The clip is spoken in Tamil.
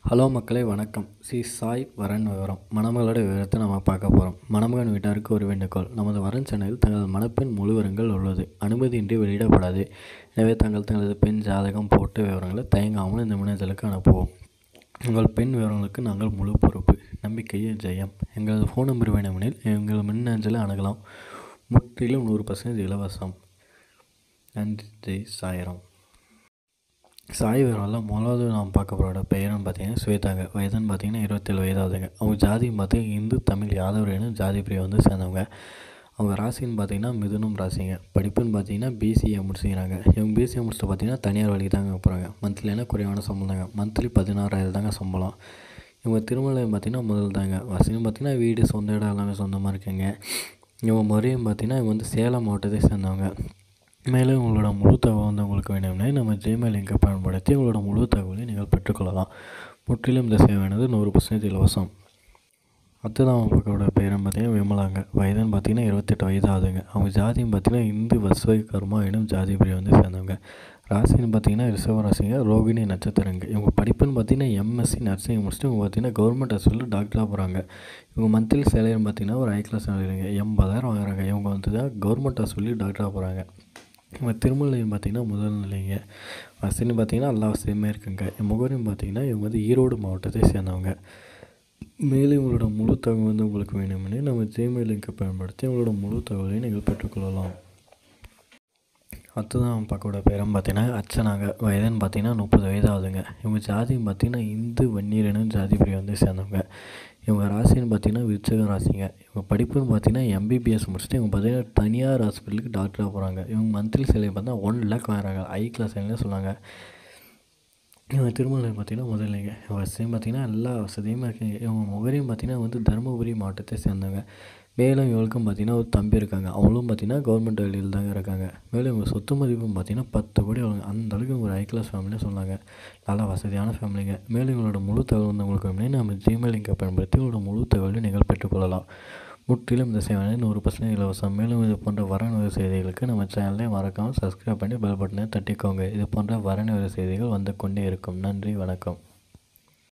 ஹலோ மக்களே வணக்கம் ஸ்ரீ சாய் வரன் விவரம் மணமகளோட விவரத்தை நம்ம பார்க்க போகிறோம் மணமகன் வீட்டாருக்கு ஒரு வேண்டுகோள் நமது வரன் சேனலில் தங்களது மணப்பெண் முழு விவரங்கள் உள்ளது அனுமதியின்றி வெளியிடப்படாது எனவே தங்கள் தங்களது பெண் ஜாதகம் போட்டு விவரங்களை தயங்காமல் இந்த மின்னஞ்சலுக்கு அனுப்புவோம் உங்கள் பெண் விவரங்களுக்கு நாங்கள் முழு பொறுப்பு நம்பிக்கையே ஜெயம் எங்களது ஃபோன் நம்பர் வேண்டுமெனில் எங்கள் மின்னஞ்சலை அணுகலாம் முற்றிலும் நூறு பர்சன்டேஜ் இலவசம் நன்றி சாயரம் சாய் விவரம்லாம் முதலாவது நாம் பார்க்க போகிற பெயர்னு பார்த்தீங்கன்னா ஸ்வேதாங்க வயதுன்னு பார்த்தீங்கன்னா இருபத்தேழு வயதாகுதுங்க அவங்க ஜாதியும் பார்த்தீங்கன்னா இந்து தமிழ் யாதவரேனு ஜாதி பிரிவை வந்து சேர்ந்தவங்க அவங்க ராசின்னு பார்த்தீங்கன்னா மிதுனம் ராசிங்க படிப்புன்னு பார்த்தீங்கன்னா பிசிஏ முடிச்சுக்கிறாங்க இவங்க பிசிஏ முடிச்சுட்டு பார்த்தீங்கன்னா தனியார் வழிக்கு தாங்க போகிறாங்க மந்த்லினா குறைவான சம்பளம் தாங்க மந்த்லி பதினாறாயிரம் தாங்க சம்பளம் இவங்க திருமணம் பார்த்தீங்கன்னா முதல் தாங்க வசதியும் பார்த்தீங்கன்னா வீடு சொந்த இடம் எல்லாமே சொந்தமாக இருக்குங்க இவங்க முறையும் பார்த்தீங்கன்னா இவங்க வந்து சேலம் மாவட்டத்தை சேர்ந்தவங்க மேலும் உங்களோட முழு தகவல் வந்து உங்களுக்கு வேணும்னா நம்ம ஜிமெயில் லிங்கை பயன்படுத்தி உங்களோட முழு தகவலை நீங்கள் பெற்றுக்கொள்ளலாம் முற்றிலும் இந்த சேவையானது நூறு பர்சன்டேஜ் இலவசம் அடுத்ததான் பார்க்கோட பேரும் பார்த்தீங்கன்னா விமலாங்க வயதுன்னு பார்த்தீங்கன்னா இருபத்தெட்டு வயது ஆகுதுங்க அவங்க ஜாதியும் பார்த்தீங்கன்னா இந்து வசுவை கர்மா எனும் ஜாதி பிரிவை வந்து சேர்ந்தவங்க ராசின்னு பார்த்தீங்கன்னா ரிசர்வ ராசிங்க ரோகிணி நட்சத்திரங்க இவங்க படிப்புன்னு பார்த்தீங்கன்னா எம்எஸ்சி நர்சிங் முடிச்சுட்டு இவங்க பார்த்தீங்கன்னா கவர்மெண்ட் ஹாஸ்பிட்டலில் டாக்டராக போகிறாங்க இவங்க மந்த்லி சேலரி பார்த்தீங்கன்னா ஒரு ஹை கிளாஸ் சேலரிங்க எண்பதாயிரம் வாங்குறாங்க இவங்க வந்து தான் கவர்மெண்ட் ஹாஸ்பிட்டலில் டாக்டராக போகிறாங்க இவங்க திருமலையும் பார்த்திங்கன்னா முதல் நிலைங்க வசதின்னு பார்த்திங்கன்னா எல்லா வசதியுமே இருக்குங்க முகவரியும் பார்த்திங்கன்னா இவங்க வந்து ஈரோடு மாவட்டத்தை சேர்ந்தவங்க மேலும் இவங்களோட முழு தகவல் வந்து உங்களுக்கு வேணும்னே நம்ம ஜிமெயில் லிங்கை பயன்படுத்தி உங்களோட முழு தகவலையும் நீங்கள் பெற்றுக்கொள்ளலாம் அடுத்ததான் பார்க்கக்கூட பேரும் பார்த்தீங்கன்னா அர்ச்சனாங்க வயதுன்னு பார்த்தீங்கன்னா முப்பது வயது ஆகுதுங்க இவங்க ஜாதியும் பார்த்தீங்கன்னா இந்து வன்னியரனும் ஜாதி பிரிவு வந்து சேர்ந்தவங்க இவங்க ராசின்னு பார்த்தீங்கன்னா விருச்சக ராசிங்க இவங்க படிப்புன்னு பார்த்தீங்கன்னா எம்பிபிஎஸ் முடிச்சுட்டு இவங்க பார்த்தீங்கன்னா தனியார் ஹாஸ்பிட்டலுக்கு டாக்டராக போகிறாங்க இவங்க மந்த்லி சேலரி பார்த்தா ஒன் லேக் வாங்குறாங்க ஐ கிளாஸ் சேலரின்னு சொன்னாங்க இவங்க திருமணம் பார்த்தீங்கன்னா முதல்லைங்க வசதியும் பார்த்தீங்கன்னா எல்லா வசதியுமே இருக்குங்க இவங்க முகரையும் பார்த்தீங்கன்னா வந்து தருமபுரி மாவட்டத்தை சேர்ந்தவங்க மேலும் இவங்களுக்கும் பார்த்தீங்கன்னா ஒரு தம்பி இருக்காங்க அவங்களும் பார்த்தீங்கன்னா கவர்மெண்ட் வேலையில் தாங்க இருக்காங்க மேலும் இவங்க சொத்து மதிப்பும் பார்த்தீங்கன்னா பத்து கோடி அவங்க அந்த அளவுக்கு ஒரு ஹை கிளாஸ் ஃபேமிலின்னு சொன்னாங்க நல்லா வசதியான ஃபேமிலிங்க மேலும் இவங்களோட முழு தகவல் வந்து உங்களுக்கு வேணும்னா நம்ம ஜிமெயில் லிங்கை பயன்படுத்தி உங்களோட முழு தகவலை நீங்கள் பெற்றுக்கொள்ளலாம் முற்றிலும் இந்த சேவை நூறு பர்சன்ட் இலவசம் மேலும் இது போன்ற வரநிலை செய்திகளுக்கு நம்ம சேனலை மறக்காமல் சப்ஸ்கிரைப் பண்ணி பெல் பட்டனை தட்டிக்கோங்க இது போன்ற வரநிலை செய்திகள் வந்து கொண்டே இருக்கும் நன்றி வணக்கம்